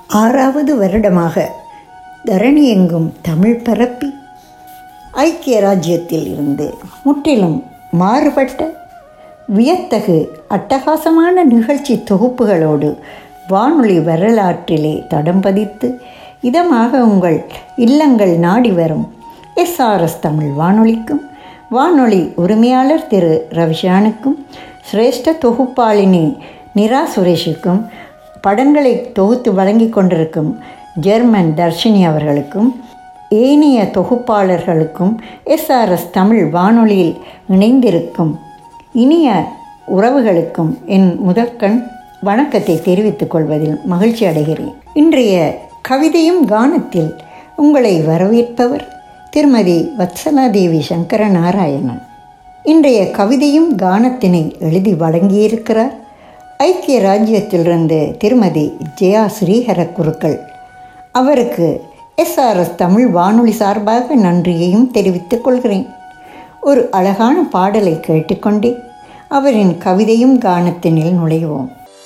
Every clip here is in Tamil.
ஆறாவது வருடமாக தரணி எங்கும் தமிழ் பரப்பி ஐக்கிய ராஜ்யத்தில் இருந்து முற்றிலும் மாறுபட்ட வியத்தகு அட்டகாசமான நிகழ்ச்சி தொகுப்புகளோடு வானொலி வரலாற்றிலே தடம் பதித்து இதமாக உங்கள் இல்லங்கள் நாடி வரும் எஸ்ஆர்எஸ் தமிழ் வானொலிக்கும் வானொலி உரிமையாளர் திரு ரவிஷானுக்கும் சிரேஷ்ட தொகுப்பாளினி நிரா சுரேஷுக்கும் படங்களை தொகுத்து வழங்கி கொண்டிருக்கும் ஜெர்மன் தர்ஷினி அவர்களுக்கும் ஏனைய தொகுப்பாளர்களுக்கும் எஸ்ஆர்எஸ் தமிழ் வானொலியில் இணைந்திருக்கும் இனிய உறவுகளுக்கும் என் முதற்கண் வணக்கத்தை தெரிவித்துக் கொள்வதில் மகிழ்ச்சி அடைகிறேன் இன்றைய கவிதையும் கானத்தில் உங்களை வரவேற்பவர் திருமதி வத்சலாதேவி சங்கர நாராயணன் இன்றைய கவிதையும் கானத்தினை எழுதி வழங்கியிருக்கிறார் ஐக்கிய ராஜ்யத்திலிருந்து திருமதி ஜெயா ஸ்ரீஹர குருக்கள் அவருக்கு எஸ்ஆர்எஸ் தமிழ் வானொலி சார்பாக நன்றியையும் தெரிவித்துக் கொள்கிறேன் ஒரு அழகான பாடலை கேட்டுக்கொண்டே அவரின் கவிதையும் கானத்தினில் நுழைவோம்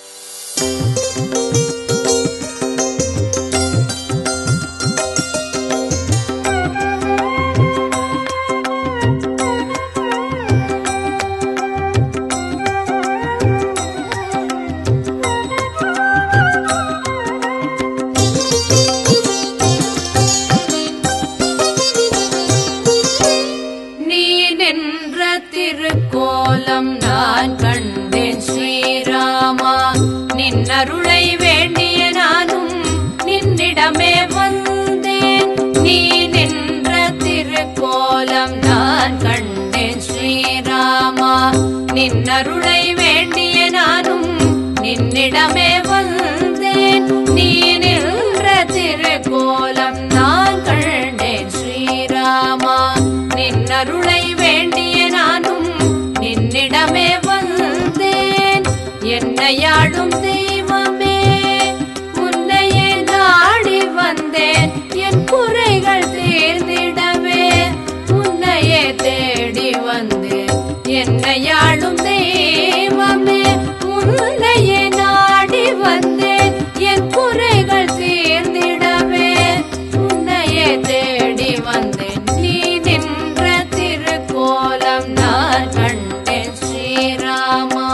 நீ நின்ற திருக்கோலம் நான் கண்டேன் ஸ்ரீராமா நின்னருளை வேண்டிய நானும் நின்னிடமே வந்தேன் நீ நின்ற திருக்கோலம் நான் கண்டேன் ஸ்ரீராமா நின்னருளை வேண்டிய நானும் நின்னிடமே வந்தேன் நீ நின்ற திருக்கோலம் நான் கண்டேன் ஸ்ரீராமா நின்னருளை வேண்டிய நானும் நின்னிடமே வந்தேன் என்னையாடும் தெய்வமே உன்னையே நாடி வந்தேன் என் குறைகள் தீர்ந்திடவே உன்னையே தேடி வந்தேன் என்னையாளும் தெய்வமே உன்னையே நாடி வந்தேன் என் குறைகள் தீர்ந்திடவே உன்னையே தேடி வந்தேன் நீ நின்ற திருக்கோலம் நான் கண்டேன் ஸ்ரீராமா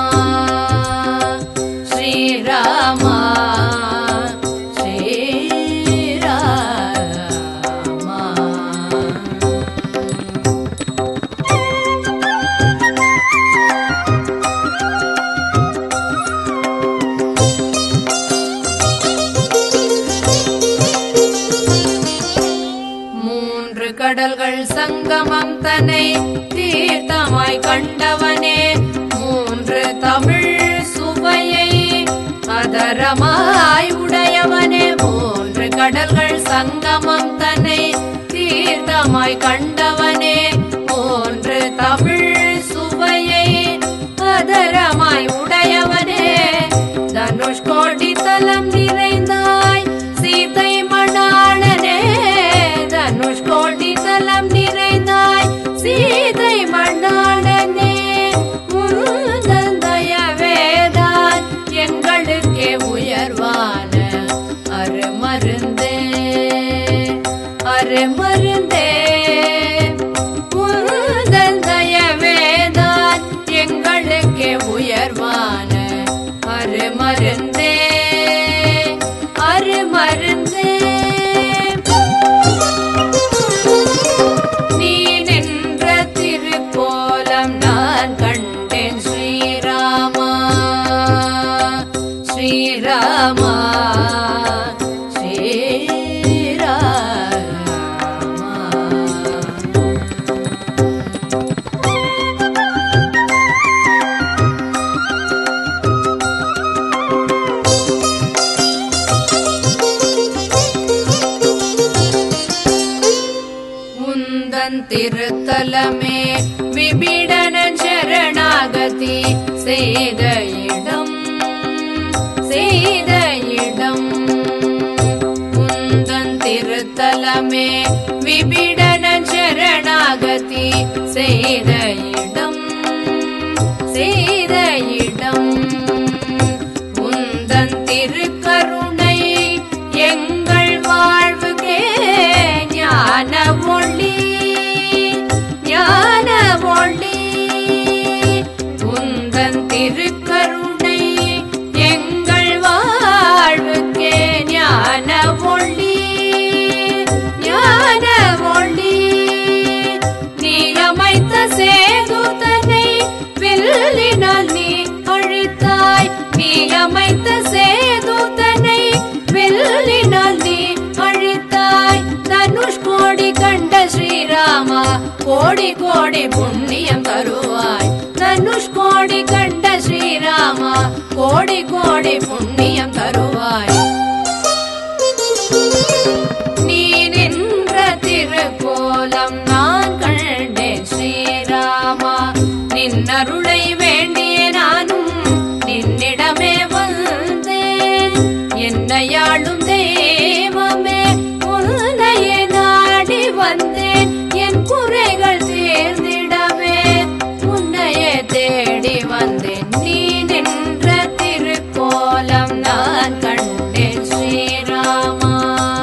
ஸ்ரீராமா ஸ்ரீராமா மூன்று கடல்கள் சங்கமம் தன்னை தீர்த்தமாய் கண்டவனே மூன்று தமிழ் சுவையை அதரமாய் உடையவனே மூன்று கடல்கள் சங்கமம் தன்னை தீர்த்தமாய் கண்டவனே மூன்று தமிழ் சுவையை அதரமாய் உடையவனே தனுஷ்கோடி தலம் நிறைந்தாய் சீதை மணாளனே தனுஷ்கோடி தலம் நிறைந்தாய் சீதை மணாளனே உந்தயவேதான் எங்களுக்கே உயர்வான அருமருந்தே அருமருந்தே உந்தயவேதான் எங்களுக்கே உயர்வான அருமருந்தே அருமருந்தே நீ நின்ற திருக்கோலம் நான் கண்டேன் ஸ்ரீராமா ஸ்ரீராமா ஸ்ரீராமா உந்தன் திருத்தலமே விபிடன சரணாகதி செய்த இடம் செய்த இடம் உந்தன் திருத்தலமே விபிடன சரணாகதி செய்த இடம் செய்த இடம் உந்தன் திருக்கருணை கோடி புண்ணியம் தருவாய் தனுஷ்கோடி கண்ட ஸ்ரீராமா கோடி கோடி புண்ணியம் தருவாய் நீ நின்ற திருக்கோலம் நான் கண்டேன் ஸ்ரீராமா நின்னருளை வேண்டிய நானும் நின்னிடமே வந்தேன் என்னையாளும் தெய்வமே உன்னையே நாடி வந்தேன் என் குறைகள் தீர்ந்திடவே உன்னையே தேடி வந்தேன் நீ நின்ற திருக்கோலம் நான் கண்டேன் ஸ்ரீராமா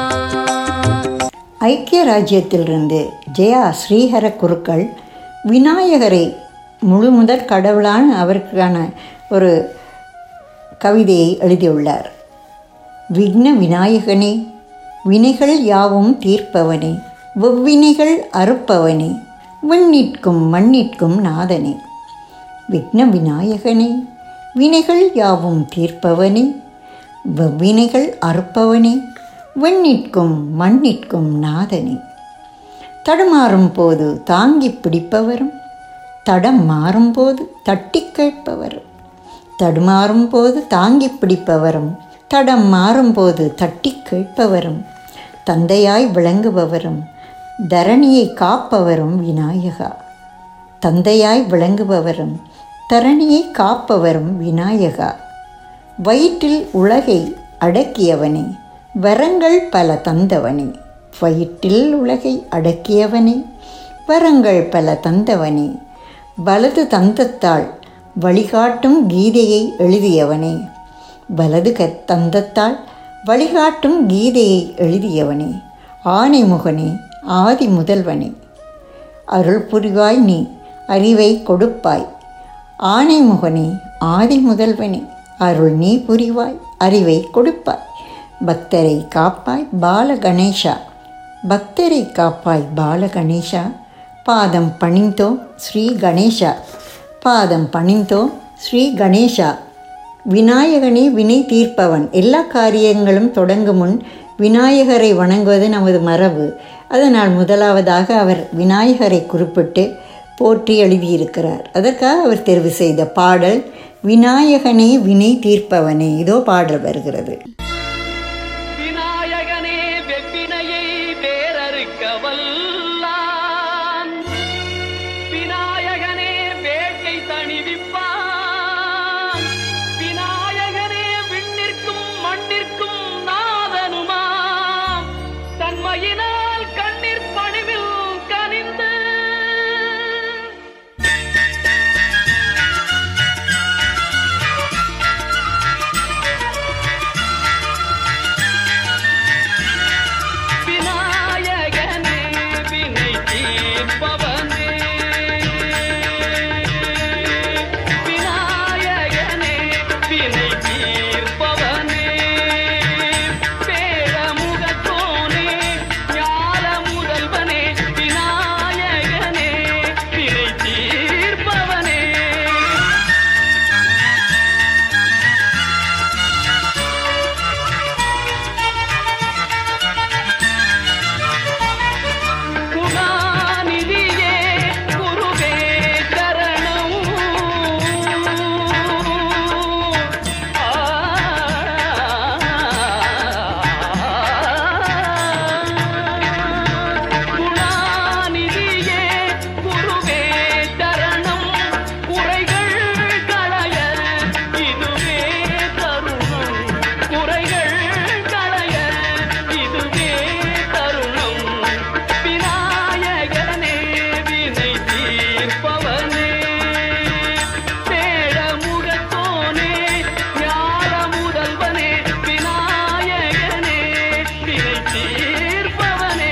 ஐக்கிய ராஜ்யத்திலிருந்து ஜெயா ஸ்ரீஹர குருக்கள் விநாயகரை முழு முதற் கடவுளான அவருக்கான ஒரு கவிதையை எழுதியுள்ளார் விக்ன விநாயகனே வினைகள் யாவும் தீர்ப்பவனே வெவ்வினைகள் அறுப்பவனே விண்ணிற்கும் மண்ணிற்கும் நாதனே விக்ன விநாயகனே வினைகள் யாவும் தீர்ப்பவனே வெவ்வினைகள் அறுப்பவனே விண்ணிற்கும் மண்ணிற்கும் நாதனே தடுமாறும் போது தாங்கி பிடிப்பவரும் தடம் மாறும்போது தட்டி கேட்பவரும் தடுமாறும் போது தாங்கி பிடிப்பவரும் தடம் மாறும்போது தட்டி கேட்பவரும் தந்தையாய் விளங்குபவரும் தரணியை காப்பவரும் விநாயகா தந்தையாய் விளங்குபவரும் தரணியை காப்பவரும் விநாயகா வயிற்றில் உலகை அடக்கியவனே வரங்கள் பல தந்தவனே வயிற்றில் உலகை அடக்கியவனே வரங்கள் பல தந்தவனே வலது தந்தத்தால் வழிகாட்டும் கீதையை எழுதியவனே வலது க தந்தத்தால் வழிகாட்டும் கீதையை எழுதியவனே ஆனைமுகனே ஆதி முதல்வனே அருள் புரிவாய் நீ அறிவை கொடுப்பாய் ஆனைமுகனே ஆதி முதல்வனே அருள் நீ புரிவாய் அறிவை கொடுப்பாய் பக்தரை காப்பாய் பால கணேஷா பக்தரை காப்பாய் பால கணேஷா பாதம் பணிந்தோ ஸ்ரீ கணேஷா பாதம் பணிந்தோ ஸ்ரீ கணேஷா விநாயகனே வினை தீர்ப்பவன் எல்லா காரியங்களும் தொடங்கும் முன் விநாயகரை வணங்குவது நமது மரபு அதனால் முதலாவதாக அவர் விநாயகரை குறிப்பிட்டு போற்றி எழுதியிருக்கிறார் அதற்காக அவர் தேர்வு செய்த பாடல் விநாயகனே வினை தீர்ப்பவனே இதோ பாடல் வருகிறது விநாயகனே வெப்பினையை வேறறுக்க வல்லான் விநாயகனே வேட்டை தணிவிப்பான் விநாயகனே விண்ணிற்கும் மண்ணிற்கும் நாதனுமாம் தன்மையினால் கண்ணீர் பணிவில் கனிந்து விநாயகனே வினை தீர்ப்பவனே விநாயகனே வினை தீர்ப்பவனே பேரமுகத்தோனே ஞான முதல்வனே விநாயகனே வினை தீர்ப்பவனே குணாநிதியே குருவே சரணம் ஆ குணாநிதியே குருவே சரணம் குறைகள் களைய இதுவே தருணம் குறைகள் களைய இதுவே தருணம் விநாயகனே வினை தீர்ப்பவனே பேடமுகத்தோனே ஞான முதல்வனே விநாயகனே வினை தீர்ப்பவனே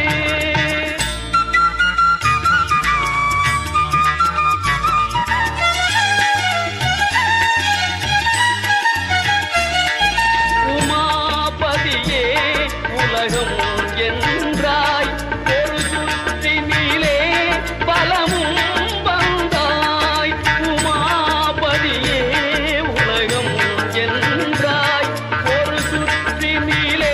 உமாபதியே உலகம் என்றாய் ஒரு சுற்றினிலே பலமும் வந்தாய் உமாபதியே உலகம் என்றாய் ஒரு சுற்றினிலே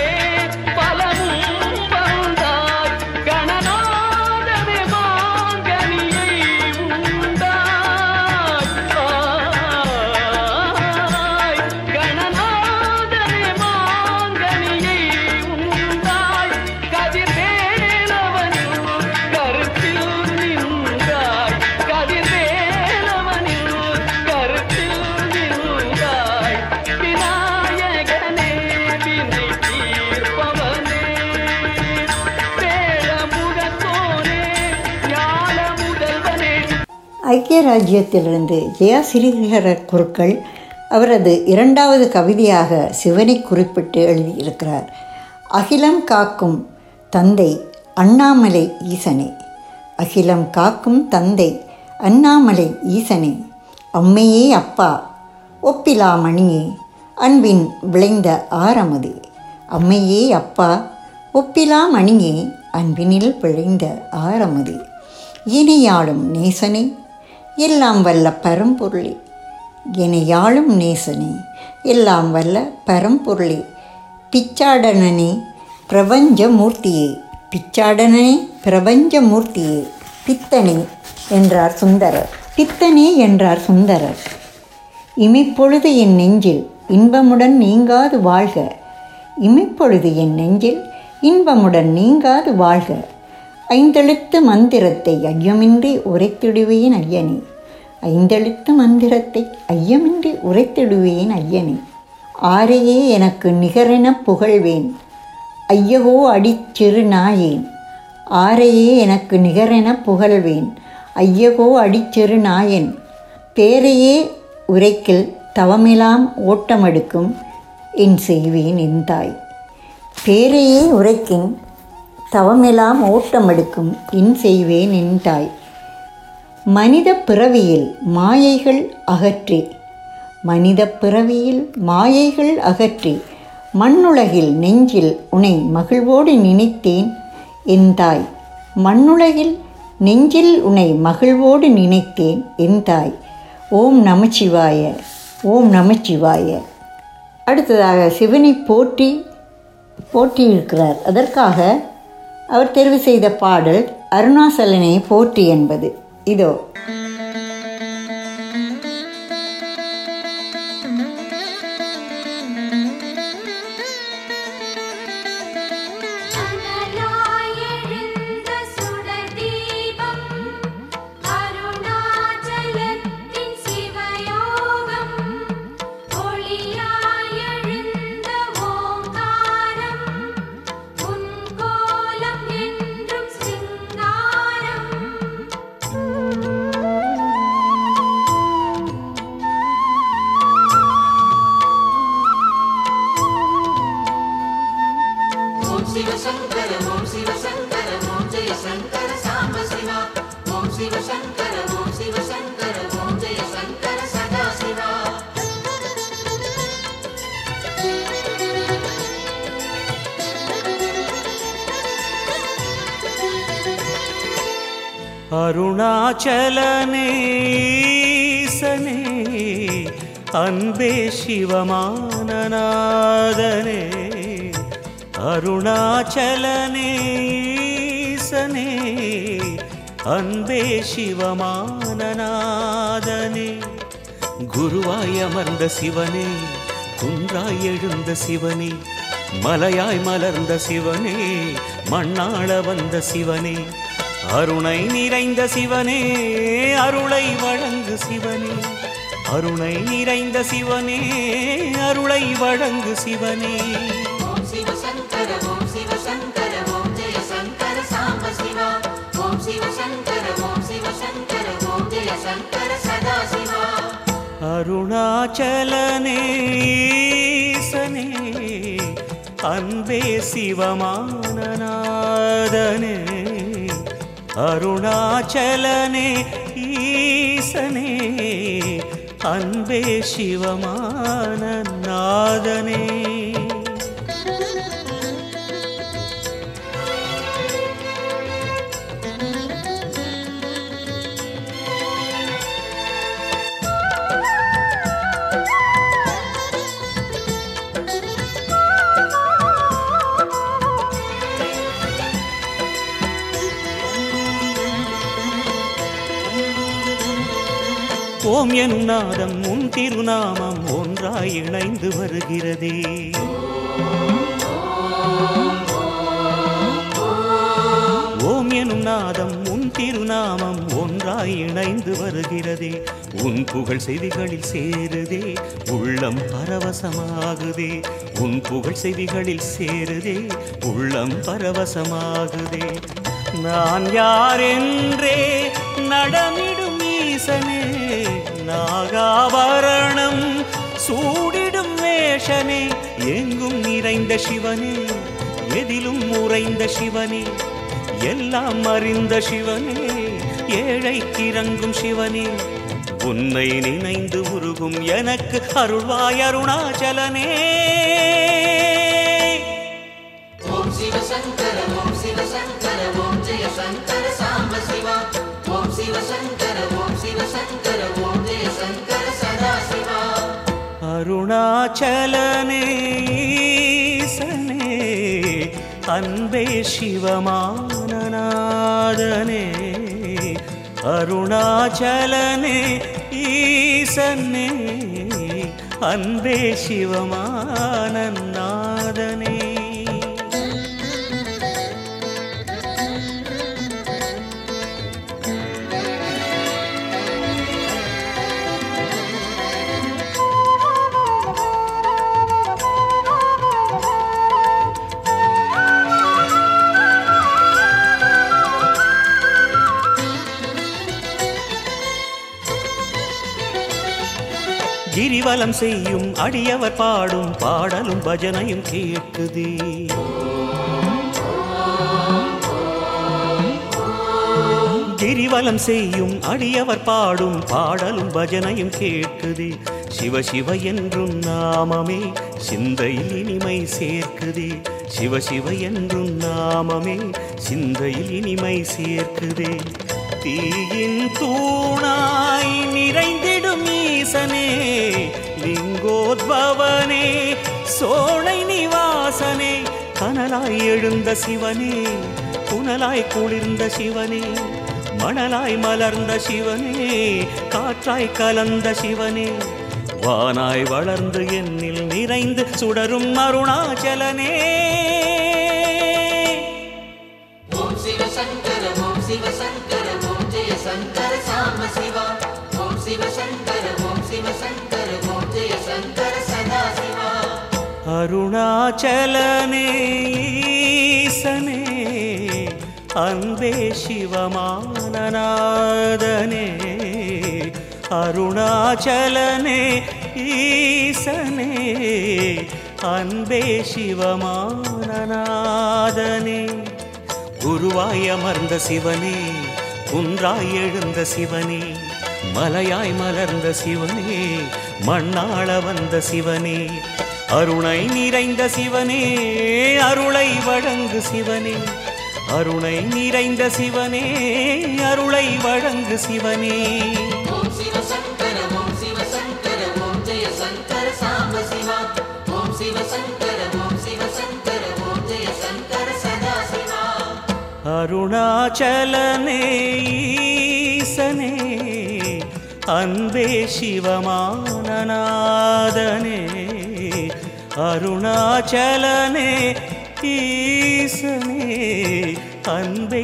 பலமும் வந்தாய் கணநாதனே மாங்கனியை ஐக்கிய ராஜ்யத்திலிருந்து ஜெயா ஸ்ரீஹர குருக்கள் அவரது இரண்டாவது கவிதையாக சிவனை குறிப்பிட்டு எழுதியிருக்கிறார் அகிலம் காக்கும் தந்தை அண்ணாமலை ஈசனே அகிலம் காக்கும் தந்தை அண்ணாமலை ஈசனே அம்மையே அப்பா ஒப்பிலா மணியே அன்பின் விளைந்த ஆரமுதே அம்மையே அப்பா ஒப்பிலா மணியே அன்பினில் விளைந்த ஆரமுதே இணையாளும் நேசனே எல்லாம் வல்ல பரம்பொருளே இணையாளும் நேசனே எல்லாம் வல்ல பரம்பொருளே பிச்சாடனனே பிரபஞ்சமூர்த்தியே பிச்சாடனே பிரபஞ்சமூர்த்தியே பித்தனே என்றார் சுந்தரர் பித்தனே என்றார் சுந்தரர் இமைப்பொழுது என் நெஞ்சில் இன்பமுடன் நீங்காது வாழ்க இமைப்பொழுது என் நெஞ்சில் இன்பமுடன் நீங்காது வாழ்க ஐந்தெழுத்து மந்திரத்தை ஐயமின்றி உரைத்திடுவேன் ஐயனே ஐந்தெழுத்து மந்திரத்தை ஐயமின்றி உரைத்திடுவேன் ஐயனே ஆரையே எனக்கு நிகரெனப் புகழ்வேன் ஐயகோ அடிச்சிறு நாயேன் ஆரையே எனக்கு நிகரெனப் புகழ்வேன் ஐயகோ அடிச்சிறு நாயன் பேரையே உரைக்கில் தவமெலாம் ஓட்டமெடுக்கும் என் செய்வேன் என் தாய் பேரையே உரைக்கின் தவமெல்லாம் ஓட்டமெடுக்கும் என் செய்வேன் என் தாய் மனித பிறவியில் மாயைகள் அகற்றி மனித பிறவியில் மாயைகள் அகற்றி மண்ணுலகில் நெஞ்சில் உனை மகிழ்வோடு நினைத்தேன் என் தாய் மண்ணுலகில் நெஞ்சில் உனை மகிழ்வோடு நினைத்தேன் என் தாய் ஓம் நமச்சிவாய ஓம் நமச்சிவாய அடுத்ததாக சிவனை போற்றி போற்றியிருக்கிறார் அதற்காக அவர் தெரிவு செய்த பாடல் அருணாசலனை போற்றி என்பது இதோ அனலாயெழுந்த சுடர் தீபம் அருணாச்சலத்தின் சிவயோகம் ஒளியாயெழுந்த ஓங்காரம் உன் கோலம் என்றும் சிங்காரம் ஓம் சிவசங்கர ஓம் சிவசங்கர ஓம் ஜெய சங்கர சாம்ப சிவா ஓம் சிவசங்கர ஓம் சிவசங்கர ஓம் ஜெய சங்கர சதா சிவா அருணாச்சலனே ஈசனே அன்பே சிவமானநாதனே அருணாச்சலனே ஈசனே அன்பே சிவமானநாதனே குருவாய் அமர்ந்த சிவனே குன்றாய் எழுந்த சிவனே மலையாய் மலர்ந்த சிவனே மண்ணாள வந்த சிவனே அருணை நிறைந்த சிவனே அருளை வழங்கு சிவனே அருணை நிறைந்த சிவனே அருளை வழங்கு சிவனே ஓம் சிவசங்கர ஓம் சிவசங்கர ஓம் ஜெய சங்கர சாம்ப சிவா ஓம் சிவசங்கர ஓம் சிவசங்கர ஓம் ஜெய சங்கர சதா சிவா அருணாச்சலனே ஈசனே அன்பே சிவமானநாதனே அருணாச்சலனே ஈசனே அன்பே சிவமானநாதனே ஓம் எனும் நாதம் உன் திருநாமம் ஒன்றாய் இணைந்து வருகிறதே ஓம் எனும் நாதம் உன் திருநாமம் ஒன்றாய் இணைந்து வருகிறதே உன் புகழ் செவிகளில் சேருதே உள்ளம் பரவசமாகுதே உன் புகழ் செவிகளில் சேருதே உள்ளம் பரவசமாகுதே நான் யாரென்றே நடமிடும் ஈசனே நாகாபரணம் சூடிடும் வேஷனே எங்கும் நிறைந்த சிவனே எதிலும் உறைந்த சிவனே எல்லாம் அறிந்த சிவனே ஏழைக்கு இறங்கும் சிவனே உன்னை நினைந்து உருகும் எனக்கு அருள்வாய் அருணாச்சலனே ஓம் சிவ சங்கர ஓம் சிவ சங்கர ஓம் ஜெய சங்கர சாம்ப சிவா ஓம் சிவ சங்கர ஓம் சிவ சங்கர ஓம் ஜெய சங்கர சதா சிவா அருணாச்சலனே ஈசனே அன்பே சிவமானநாதனே அருணாச்சலனே ஈசனே அன்பே சிவமானநாதனே கிரிவலம் செய்யும் அடியவர் பாடும் பாடலும் பஜனையும் கேட்குதே கிரிவலம் செய்யும் அடியவர் பாடும் பாடலும் பஜனையும் கேட்குதே சிவ சிவ என்றும் நாமமே சிந்தையில் இனிமை சேர்க்குதே சிவ சிவ என்றும் நாமமே சிந்தையில் இனிமை சேர்க்குதே தீயின் தூணாய் நிறைந்திடும் ஈசனே லிங்கோத்பவனே சோழை நிவாசனே கனலாய் எழுந்த சிவனே புனலாய் குளிர்ந்த சிவனே மணலாய் மலர்ந்த சிவனே காற்றாய் கலந்த சிவனே வானாய் வளர்ந்து என்னில் நிறைந்து சுடரும் அருணாச்சலனே ஓம் சிவ சங்கர ஓம் சிவ சங்கர ஓம் ஜெய சங்கர சாம்ப சிவா ஓம் சிவ சங்கர ஓம் சிவ சங்கர ஓம் ஜெய சங்கர சதா சிவா அருணாச்சலனே ஈசனே அன்பே சிவமானநாதனே அருணாச்சலனே ஈசனே அன்பே சிவமானநாதனே குருவாய் அமர்ந்த சிவனே குன்றாய் எழுந்த சிவனே மலையாய் மலர்ந்த சிவனே மண்ணாள வந்த சிவனே அருணை நிறைந்த சிவனே அருளை வழங்கு சிவனே அருணை நிறைந்த சிவனே அருளை வழங்கு சிவனே ஓம் சிவ சங்கர ஓம் சிவ சங்கர ஓம் ஜெய சங்கர சாம்ப சிவா ஓம் சிவ சங்கர ஓம் சிவ சங்கர ஓம் ஜெய சங்கர சதா சிவா அருணாச்சலனே ஈசனே அன்பே சிவமானநாதனே அருணாச்சலனே ஈசனே அன்பே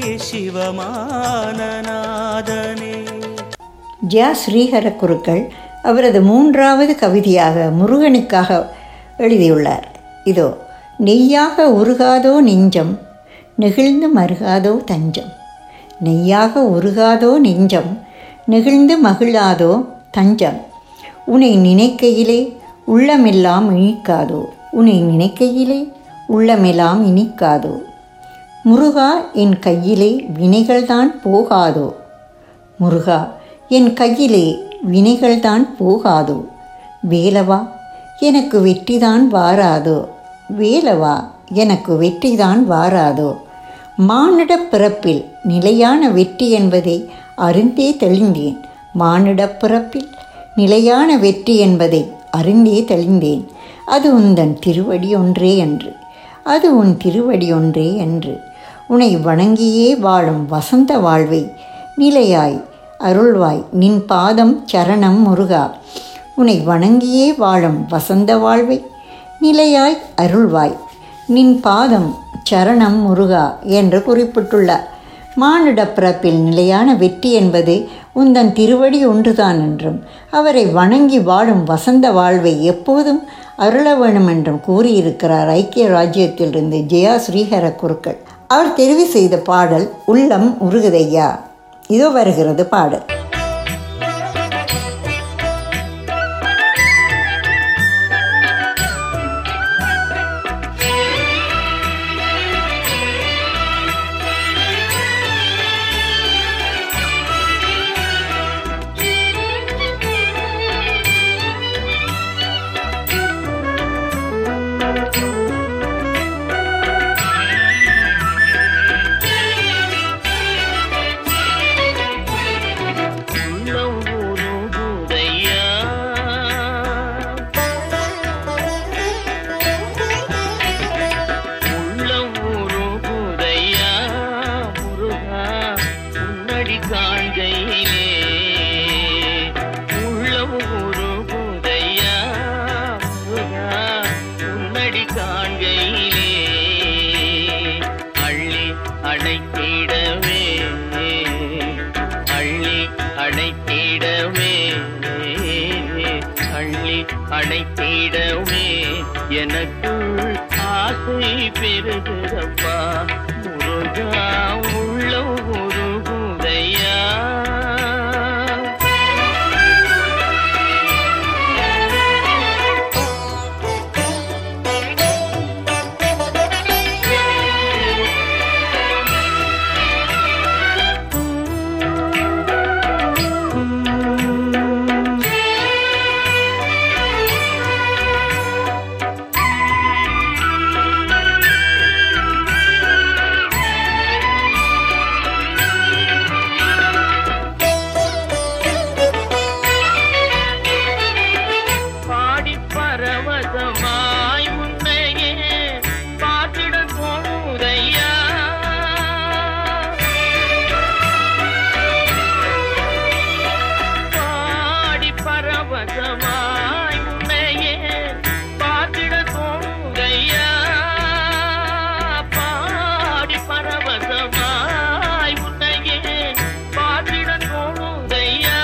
சிவமானநாதனே ஜியா ஸ்ரீஹர குருக்கள் அவரது மூன்றாவது கவிதையாக முருகனுக்காக எழுதியுள்ளார் இதோ நெய்யாக உருகாதோ நெஞ்சம் நெகிழ்ந்து மருகாதோ தஞ்சம் நெய்யாக உருகாதோ நெஞ்சம் நெகிழ்ந்து மகிழாதோ தஞ்சம் உன்னை நினைக்கையிலே உள்ளமெல்லாம் இனிக்காதோ உன்னை நினைக்கையிலே உள்ளமெல்லாம் இனிக்காதோ முருகா என் கையிலே வினைகள்தான் போகாதோ முருகா என் கையிலே வினைகள்தான் போகாதோ வேலவா எனக்கு வெற்றிதான் வாராதோ வேலவா எனக்கு வெற்றிதான் வாராதோ மானிடப் பிறப்பில் நிலையான வெற்றி என்பதை அறிந்தே தெளிந்தேன் மானிடப் பிறப்பில் நிலையான வெற்றி என்பதை அறிந்தே தெளிந்தேன் அது உந்தன் திருவடி ஒன்றே என்று அது உன் திருவடி ஒன்றே என்று உன்னை வணங்கியே வாழும் வசந்த வாழ்வை நிலையாய் அருள்வாய் நின் பாதம் சரணம் முருகா உன்னை வணங்கியே வாழும் வசந்த வாழ்வை நிலையாய் அருள்வாய் நின் பாதம் சரணம் முருகா என்று குறிப்பிட்டுள்ளார் மானிட பிறப்பில் நிலையான வெற்றி என்பது உந்தன் திருவடி ஒன்றுதான் என்றும் அவரை வணங்கி வாழும் வசந்த வாழ்வை எப்போதும் அருள வேணும் என்றும் கூறியிருக்கிறார் ஐக்கிய ராஜ்யத்திலிருந்து ஜெயா ஸ்ரீஹர குருக்கள் அவர் தெரிவு செய்த பாடல் உள்ளம் உருகுதையா இதோ வருகிறது பாடல் அணைத்திடவே அள்ளி அணைத்திடவே அள்ளி அணைத்திடவே எனக்குள் ஆசை பெருகுதப்பா முருகா உள்ள உருகுதையா பாடி பரவசமாய் உன்னையே பார்த்திட தோணுதையா பாடி பரவசமாய் உன்னையே பார்த்திட தோணுதையா பாடி பரவசமாய் உன்னையே பார்த்திட தோணுதையா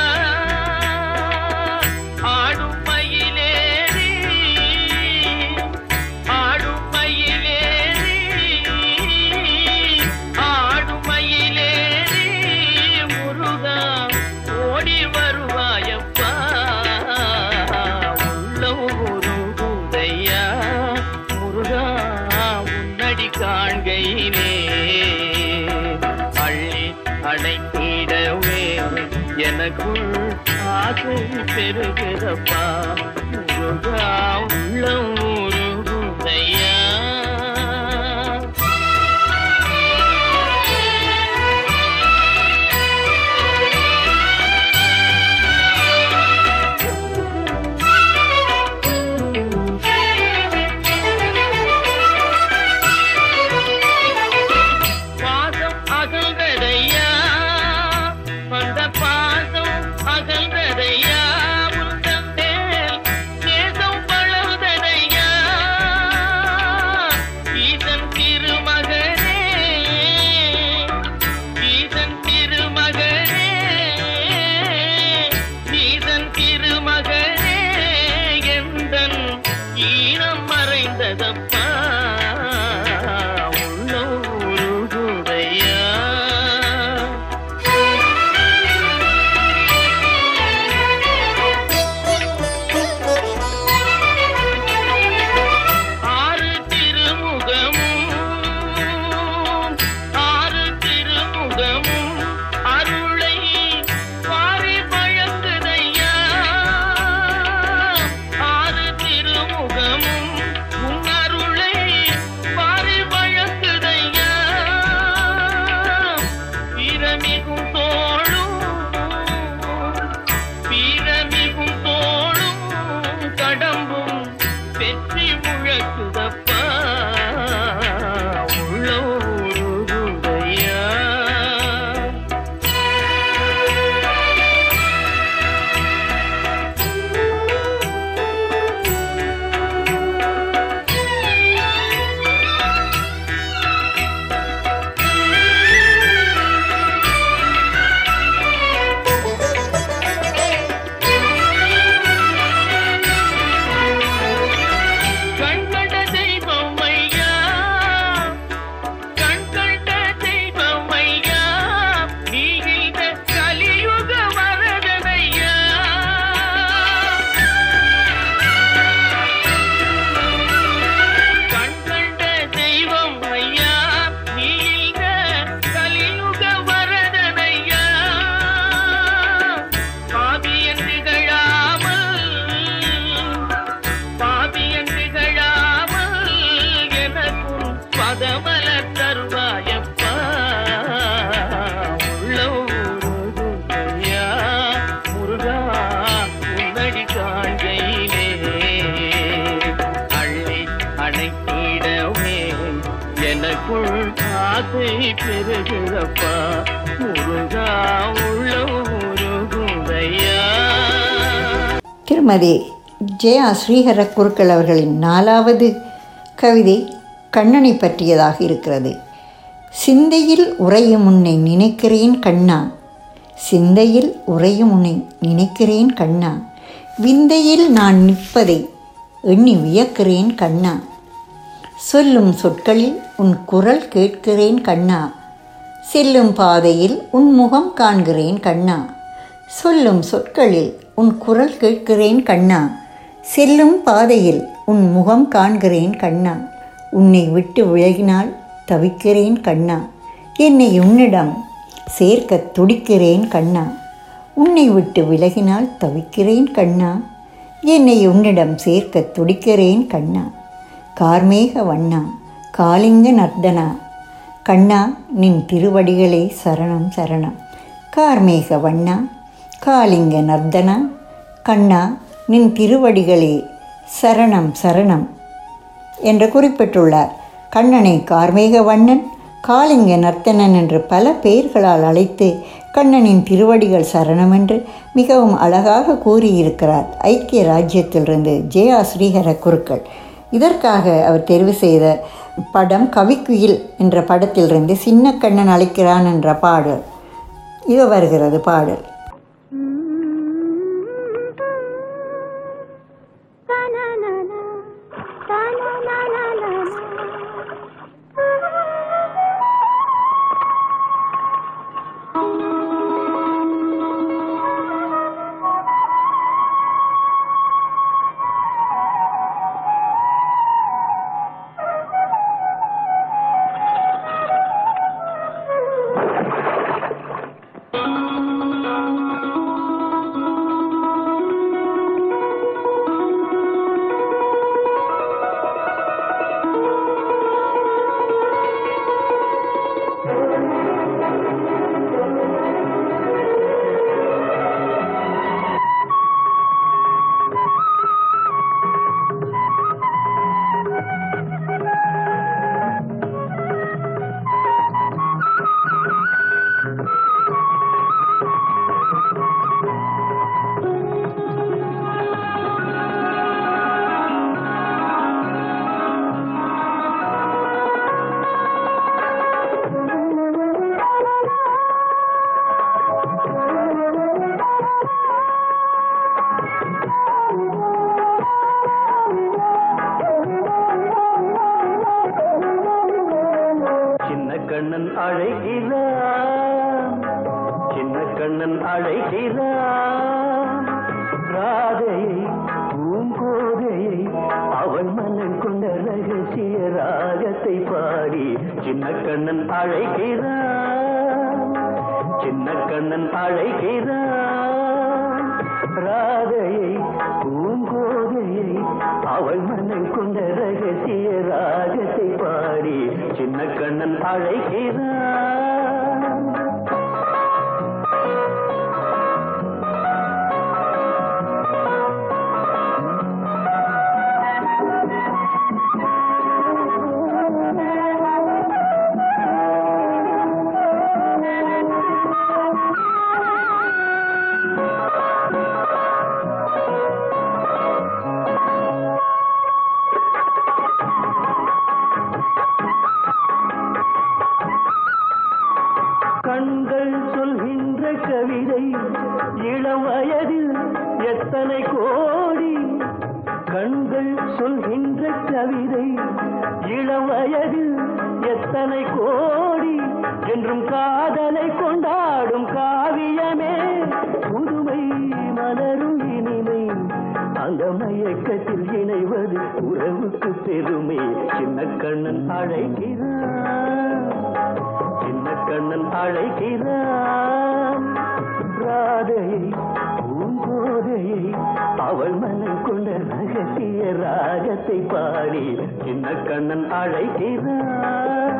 ஆடும் மயிலேறி ஆடும் மயிலேறி ஆடும் மயிலேறி முருகா ஓடி வருவாயப்பா உள்ள உருகுதையா முருகா உன்னடி காண்கையிலே அள்ளி அணைத்திடவே எனக்குள் ஆசை பெருகிறப்பா முருகா உள்ள உருகுதையா பாசம் அகல்றதையா வந்த பாசம் அகல்றதையா உந்தன் மேல் நேசம் வளர்ந்ததையா ஈசன் திருமகனே ஈசன் திருமகனே ஈசன் திருமகனே எந்தன் ஈனம் மறைந்ததப்பா உள்ள உருகுதையா ஆறு திருமுகமும் ஆறு திருமுகமும் அருளை பாரி வழங்குதையா ஆறு திருமுகமும் உன் அருளை பாரி வழங்குதையா வீரமிகும் தோளும் வீரமிகும் தோளும் கடம்பும் வெற்றி முழக்குதப்பா உள்ள உருகுதையா கண்கண்ட தெய்வம் ஐயா கண்கண்ட தெய்வம் ஐயா நீ இந்த கலியுக வரதனையா கண்கண்ட தெய்வம் ஐயா நீ இந்த கலியுக வரதனையா பாவியன் திகழாமல் பாவியன் திகழாமல் எனக்கும் பதமல தருவாயப்பா உள்ள உருகுதையா முருகா உன்னடி காண்கையிலே அள்ளி அணைத்திடவே எனக்குள் ஆசை பெருகிறப்பா முருகா உள்ள உருகுதையா திருமதி ஜெயா ஸ்ரீஹர குருக்கள் அவர்களின் நாலாவது கவிதை கண்ணனை பற்றியதாக இருக்கிறது சிந்தையில் உறையும் உன்னை நினைக்கிறேன் கண்ணா சிந்தையில் உறையும் உன்னை நினைக்கிறேன் கண்ணா விந்தையில் நான் நிற்பதை எண்ணி வியக்கிறேன் கண்ணா சொல்லும் சொற்களில் உன் குரல் கேட்கிறேன் கண்ணா செல்லும் பாதையில் உன் முகம் காண்கிறேன் கண்ணா சொல்லும் சொற்களில் உன் குரல் கேட்கிறேன் கண்ணா செல்லும் பாதையில் உன் முகம் காண்கிறேன் கண்ணா உன்னை விட்டு விலகினால் தவிக்கிறேன் கண்ணா என்னை உன்னிடம் சேர்க்க துடிக்கிறேன் கண்ணா உன்னை விட்டு விலகினால் தவிக்கிறேன் கண்ணா என்னை உன்னிடம் சேர்க்க துடிக்கிறேன் கண்ணா கார்மேக வண்ணா காளிங்க நர்தனா கண்ணா நின் திருவடிகளே சரணம் சரணம் கார்மேக வண்ணா காளிங்க நர்தனா கண்ணா நின் திருவடிகளே சரணம் சரணம் என்று குறிப்பிட்டுள்ளார் கண்ணனை கார்மேக வண்ணன் காளிங்க நர்த்தனன் என்று பல பெயர்களால் அழைத்து கண்ணனின் திருவடிகள் சரணம் என்று மிகவும் அழகாக கூறியிருக்கிறார் ஐக்கிய ராஜ்யத்திலிருந்து ஜெயா ஸ்ரீஹர குருக்கள் இதற்காக அவர் தெரிவு செய்த படம் கவிக்குயில் என்ற படத்திலிருந்து சின்ன கண்ணன் அழைக்கிறான் என்ற பாடல் இது வருகிறது பாடல் சின்ன கண்ணன் அழைக்கிறான் சின்ன கண்ணன் அழைக்கிறான் ராதையை பூங்கோதையை அவள் மன்னன் கொண்ட ரகசிய ராகத்தை பாடி சின்ன கண்ணன் அழைக்கிறான் சின்ன கண்ணன் அழைக்கிறான் ராதையை பூங்கோதையை அவள் மன்னன் கொண்ட ரகசிய ராகத்தை பாடி சின்ன கண்ணன் அழைக்கிறான் கண்கள் சொல்கின்ற கவிதை இளம் வயதில் எத்தனை கோடி கண்கள் சொல்கின்ற கவிதை இளம் வயதில் எத்தனை கோடி என்றும் காதலை கொண்டாடும் காவியமே புதுமை மலரும் இனிமை அந்த மயக்கத்தில் இணைவது உறவுக்கு பெருமை சின்ன கண்ணன் அழைக்கிறான் சின்ன கண்ணன் அழைக்கிறான் ராதையை பூங்கோதையை அவள் மனம் கொண்ட ரகசிய ராகத்தை பாடி சின்ன கண்ணன் அழைக்கிறான்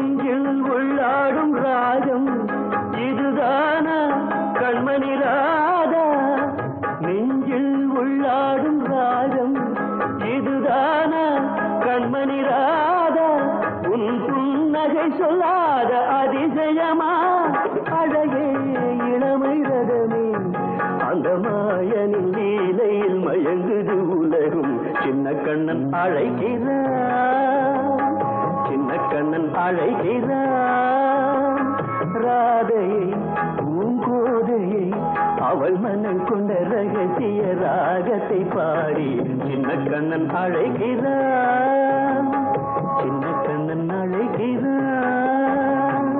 நெஞ்சில் உள்ளாடும் ராகம் இதுதானா கண்மணி ராதா நெஞ்சில் உள்ளாடும் ராகம் இதுதானா கண்மணி ராதா உன் புன்னகை சொல்லாத அதிசயமா அழகே இளமை ரதமே அந்த மாயனின் லீலையில் மயங்குது உலகும் சின்ன கண்ணன் அழைக்கிறான் சின்ன கண்ணன் அழைக்கிறான் ராதையை பூங்கோதையை அவள் மனம் கொண்ட ரகசிய ராகத்தை பாடி சின்ன கண்ணன் அழைக்கிறான் சின்ன கண்ணன் அழைக்கிறான்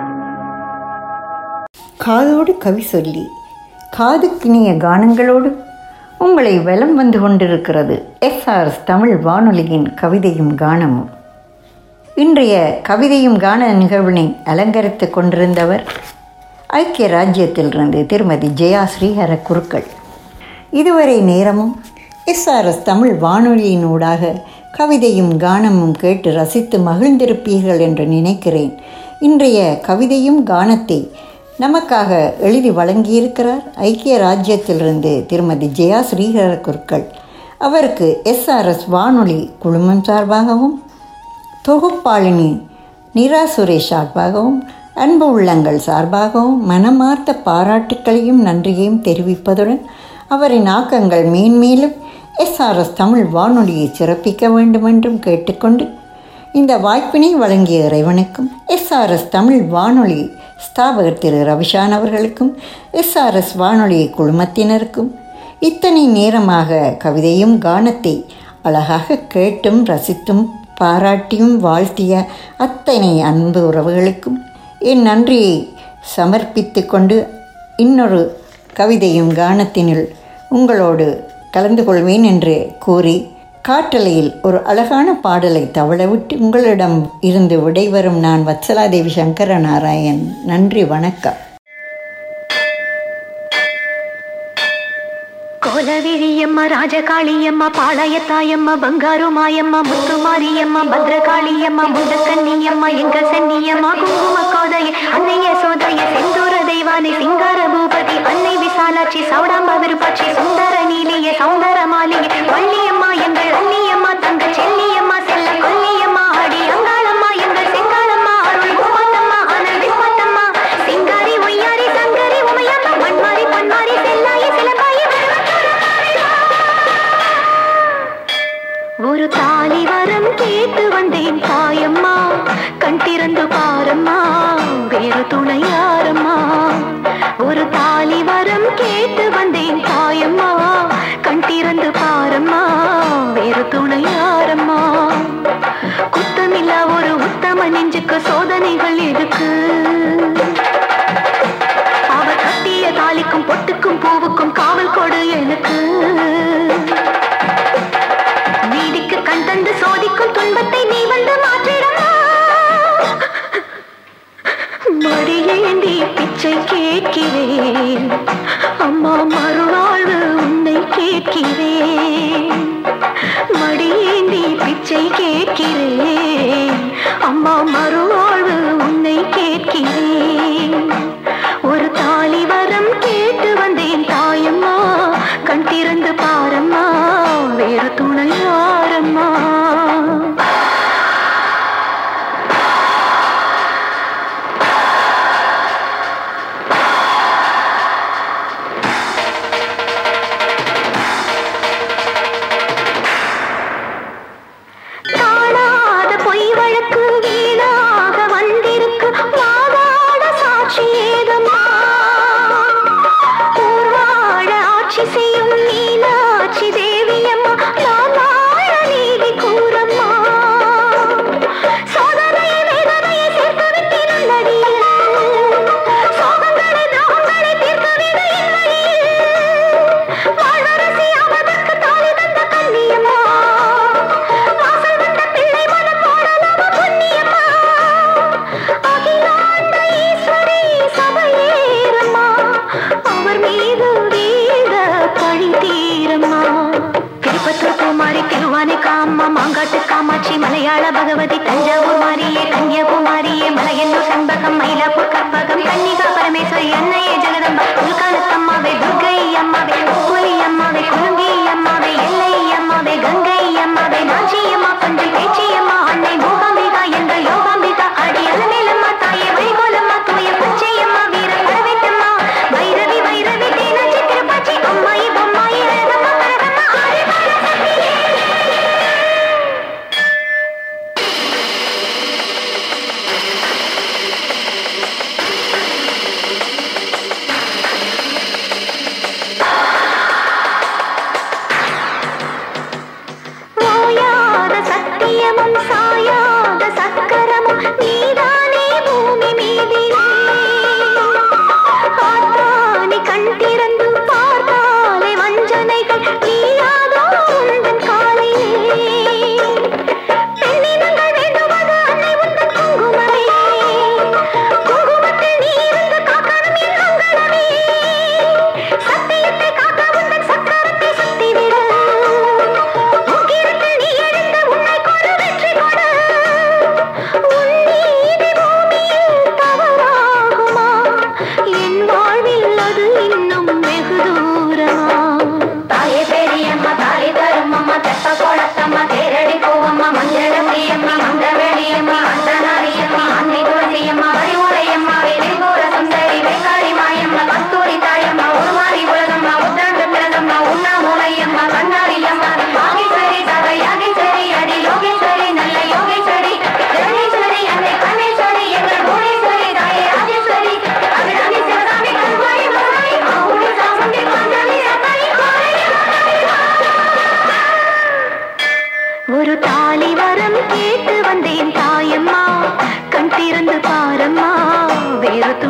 காதோடு கவி சொல்லி காதுக்கினிய கானங்களோடு உங்களை வலம் வந்து கொண்டிருக்கிறது எஸ்ஆர்எஸ் தமிழ் வானொலியின் கவிதையும் கானமும் இன்றைய கவிதையும் கான நிகழ்வினை அலங்கரித்து கொண்டிருந்தவர் ஐக்கிய ராஜ்யத்திலிருந்து திருமதி ஜெயா ஸ்ரீஹர குருக்கள் இதுவரை நேரமும் எஸ்ஆர்எஸ் தமிழ் வானொலியினூடாக கவிதையும் கானமும் கேட்டு ரசித்து மகிழ்ந்திருப்பீர்கள் என்று நினைக்கிறேன் இன்றைய கவிதையும் கானத்தை நமக்காக எழுதி வழங்கியிருக்கிறார் ஐக்கிய ராஜ்யத்திலிருந்து திருமதி ஜெயா ஸ்ரீஹர குருக்கள் அவருக்கு எஸ்ஆர்எஸ் வானொலி குழுமம் சார்பாகவும் தொகுப்பாளினி நிரா சுரேஷ் சார்பாகவும் அன்பு உள்ளங்கள் சார்பாகவும் மனமார்ந்த பாராட்டுக்களையும் நன்றியையும் தெரிவிப்பதுடன் அவரின் ஆக்கங்கள் மேன்மேலும் எஸ்ஆர்எஸ் தமிழ் வானொலியை சிறப்பிக்க வேண்டுமென்றும் கேட்டுக்கொண்டு இந்த வாய்ப்பினை வழங்கிய இறைவனுக்கும் எஸ்ஆர்எஸ் தமிழ் வானொலி ஸ்தாபகர் திரு ரவிஷான் அவர்களுக்கும் எஸ்ஆர்எஸ் வானொலி குழுமத்தினருக்கும் இத்தனை நேரமாக கவிதையும் கானத்தை அழகாக கேட்டும் ரசித்தும் பாராட்டியும் வாழ்த்திய அத்தனை அன்பு உறவுகளுக்கும் என் நன்றியை சமர்ப்பித்து கொண்டு இன்னொரு கவிதையும் கானத்தினுள் உங்களோடு கலந்து கொள்வேன் என்று கூறி காற்றலையில் ஒரு அழகான பாடலை தவளவிட்டு உங்களிடம் இருந்து விடைவரும் நான் வத்சலாதேவி சங்கர நாராயண் நன்றி வணக்கம் கோலவிழியம்மா ராஜகாளியம்மா பாளையத்தாயம்மா பங்காரு மாயம்மா முத்துமாரியம்மா பத்ரகாளியம்மா முண்டக்கன்னியம்மா எங்க சென்னியம்மா குங்கும கோதைய அன்னைய சோதைய செந்தூர தெய்வானை சிங்கார பூபதி அன்னை விசாலாட்சி சௌடாம்ப விருப்பாட்சி சுந்தர நீலிய சௌந்தர மாளிகை வள்ளியம்மா எங்கள் அன்னியம்மா தங்க செல்லியம்மா செல்ல கொல்லியம்மா அடி அங்காளம்மா எங்கள் செங்காளம்மா அருள் முப்பாத்தம்மா அனல் விஸ்வத்தம்மா சிங்காரி ஒய்யாரி சங்கரி உமையம்மா மண்மாரி பன்மாரி செல்லாயி சிலம்பாயி ஒரு தாலி வரம் கேட்டு வந்தேன் தாயம்மா கண் திறந்து பாரம்மா வேறு துணை யாரம்மா ஒரு தாலி வரம் கேட்டு வந்தேன் தாயம்மா கண் திறந்து பாரம்மா வேறு துணை யாரம்மா குத்தமில்லா ஒரு உத்தம நெஞ்சுக்கு சோதனைகள் எதுக்கு அவர் கட்டிய தாலிக்கும் பொட்டுக்கும் பூவுக்கும் காவல் கொடு எனக்கு நீதிக்கு கண் தந்து சோதிக்கும் துன்பத்தை நீ வந்து மாற்றிடமா மடியேந்தி பிச்சை கேட்கிறேன் அம்மா மறுவாழ்வு உன்னை கேட்கிறேன் மடியேந்தி பிச்சை கேட்கிறேன் அம்மா மறுவாழ்வு உன்னை கேட்கிறேன் ஒரு தாலி வரம் கேட்டு வந்தேன் தாயம்மா கண் திறந்து பாரம்மா வேறு துணை யாரம்மா காணாத பொய் வழக்கு வீணாக வந்திருக்கு வாதாட சாட்சி கற்பகம் மயிலாப்பூர் கற்பகம் கன்னிகா பரமேஸ்வரி அன்னையே ஜெகதம்பா உள்காலத்தம்மாவே துர்கை அம்மாவே புலி அம்மாவே குலுங்கி அம்மாவே எல்லை அம்மாவே கங்கை அம்மாவே நாச்சி அம்மா பஞ்சு பேச்சி அம்மா அன்னை மூகாம்பிகா என்ற யோகாம்பிகா அடி அலமேலம்மா தாயே வைகோலம்மா தூய பச்சை அம்மா வீர பரவேட்டம்மா வைரவி வைரவி தேனாச்சி திருப்பாச்சி அம்மாயி பொம்மாயி அழகம்மா பரகம்மா ஆடி பரசக்தியே ஓயாத சத்தியமும் சாயாத சக்கரமும் நீதானே பூமி மீதிலே ஆத்தானி கண் திறந்து பார்த்தாலே வஞ்சனைகள் நீயாதோ உந்தன் காலையிலே பெண்ணினங்கள் வேண்டுவது அன்னை உந்தன் குங்குமமே குங்குமத்தில் நீ இருந்து காக்கணும் என் அங்கலமே சத்தியத்தை காக்க உந்தன் சக்கரத்தை சுத்திவிடு உக்கிரத்தில் நீ எழுந்த உன்னை கொடு வெற்றி கொடு உன் நீதி பூமியில் தவறாகுமா என் வாழ்வில் அது இன்னும் வெகு தூரமா தாயே பெரியம்மா தாலி தரும் அம்மா தெப்ப கோலத்தம்மா தேரடி போவம்மா மஞ்சள் அம்மா மந்த வெளியம்மா அந்தனாரியம்மா அன்னை துளசியம்மா வழிமுறையம்மா வெளிகூர சுந்தரி வெங்காரி மாயம்மா கஸ்தூரி தாயம்மா உருமாறி உலகம்மா உத்தாண்டு பிறந்தம்மா உண்ணாமூலையம்மா கண்ணாரியம்மா மாகேஸ்வரி சக யாகேஸ்வரி அடி யோகேஸ்வரி நல்ல யோகேஸ்வரி ஜெகதீஸ்வரி அன்னை கண்ணேஸ்வரி எங்கள் புவனேஸ்வரி தாயே ராஜேஸ்வரி அபிராமி சிவகாமி கல்வாரி மகாரி மாவுடி சாமுண்டி பாஞ்சாலி ரத்தாரி ஒரு தாலி வரம் கேட்டு வந்தேன் தாயம்மா கண் திறந்து பாரம்மா வேறு